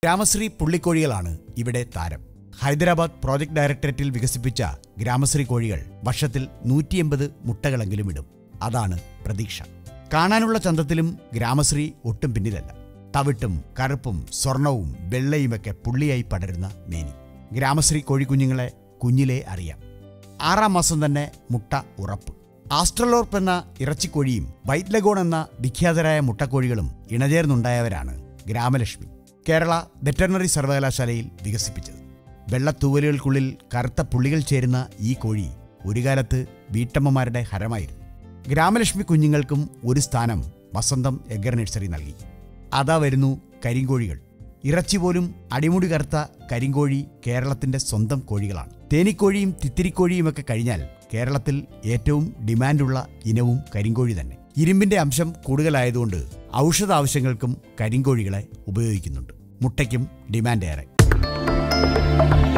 ഗ്രാമശ്രീ പുള്ളിക്കോഴികളാണ് ഇവിടെ താരം ഹൈദരാബാദ് പ്രോജക്ട് ഡയറക്ടറേറ്റിൽ വികസിപ്പിച്ച ഗ്രാമശ്രീ കോഴികൾ വർഷത്തിൽ നൂറ്റിയമ്പത് മുട്ടകളെങ്കിലും ഇടും അതാണ് പ്രതീക്ഷ കാണാനുള്ള ചന്തത്തിലും ഗ്രാമശ്രീ ഒട്ടും പിന്നിലല്ല തവിട്ടും കറുപ്പും സ്വർണവും വെള്ളയുമൊക്കെ പുള്ളിയായി പടരുന്ന മേനി ഗ്രാമശ്രീ കോഴിക്കുഞ്ഞുങ്ങളെ കുഞ്ഞിലേ അറിയാം ആറാം മാസം തന്നെ മുട്ട ഉറപ്പ് ആസ്ട്രലോർപ്പ് എന്ന ഇറച്ചിക്കോഴിയും വൈറ്റ് ലഗോൺ എന്ന വിഖ്യാതരായ മുട്ടക്കോഴികളും ഇണചേർന്നുണ്ടായവരാണ് ഗ്രാമലക്ഷ്മി കേരള വെറ്ററിനറി സർവകലാശാലയിൽ വികസിപ്പിച്ചത് വെള്ളത്തൂവലുകൾക്കുള്ളിൽ കറുത്ത പുള്ളികൾ ചേരുന്ന ഈ കോഴി ഒരു കാലത്ത് വീട്ടമ്മമാരുടെ ഹരമായിരുന്നു ഗ്രാമലക്ഷ്മി കുഞ്ഞുങ്ങൾക്കും ഒരു സ്ഥാനം വസന്തം എഗർ നഴ്സറി നൽകി അതാ വരുന്നു കരിങ്കോഴികൾ ഇറച്ചി പോലും അടിമുടി കറുത്ത കരിങ്കോഴി കേരളത്തിന്റെ സ്വന്തം കോഴികളാണ് തേനിക്കോഴിയും തിത്തിരിക്കോഴിയുമൊക്കെ കഴിഞ്ഞാൽ കേരളത്തിൽ ഏറ്റവും ഡിമാൻഡുള്ള ഇനവും കരിങ്കോഴി തന്നെ ഇരുമ്പിന്റെ അംശം കൂടുതലായതുകൊണ്ട് ഔഷധ ആവശ്യങ്ങൾക്കും കരിങ്കോഴികളെ ഉപയോഗിക്കുന്നുണ്ട് മുട്ടയ്ക്കും ഡിമാൻഡ് ഏറെ